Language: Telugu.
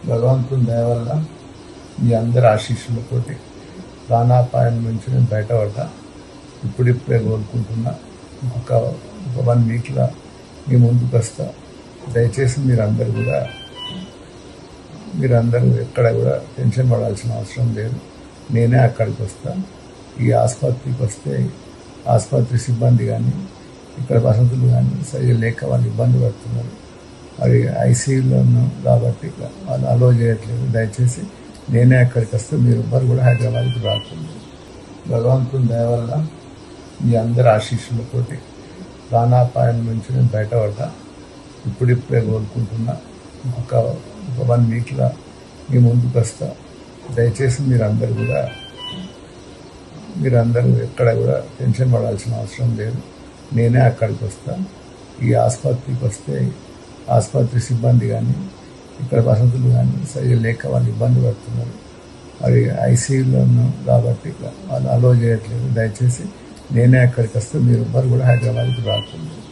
భగవంతుని దయ వల్ల మీ అందరి ఆశీస్సులతోటి ప్రాణాపాయం నుంచి నేను బయటపడ్డా ఇప్పుడిప్పుడే కోరుకుంటున్నా ఒక ఒక వన్ వీక్లో మీ ముందుకు వస్తా దయచేసి మీరందరూ కూడా మీరందరూ ఎక్కడ కూడా టెన్షన్ పడాల్సిన అవసరం లేదు నేనే అక్కడికి వస్తా ఈ ఆసుపత్రికి వస్తే ఆసుపత్రి సిబ్బంది కానీ ఇక్కడ వసతులు కానీ సరిగ్గా లేక వాళ్ళు ఇబ్బంది పడుతున్నారు మరి ఐసీయూలో ఉన్నాం కాబట్టి ఇట్లా వాళ్ళు అలో చేయట్లేదు దయచేసి నేనే అక్కడికి వస్తే మీరు ఎవ్వరు కూడా హైదరాబాద్కి రాకుండా భగవంతుని దయ వల్ల మీ అందరి ఆశీస్సులతోటి ప్రాణాపాయం నుంచి నేను బయటపడ్డా ఇప్పుడిప్పుడే కోరుకుంటున్నా ఒక ఒక వన్ వీక్లో మీ ముందుకు వస్తా దయచేసి మీరందరూ కూడా మీరందరూ ఎక్కడ కూడా టెన్షన్ పడాల్సిన అవసరం లేదు నేనే అక్కడికి వస్తా ఈ ఆసుపత్రికి వస్తే ఆసుపత్రి సిబ్బంది కానీ ఇక్కడ వసతులు కానీ సరిగ్గా లేక వాళ్ళు ఇబ్బంది పడుతున్నారు మరి ఐసీయూలో ఉన్నాం కాబట్టి ఇట్లా వాళ్ళు అలో చేయట్లేదు దయచేసి నేనే అక్కడికి వస్తే మీరు ఎవ్వరు కూడా హైదరాబాద్కి రాకుండా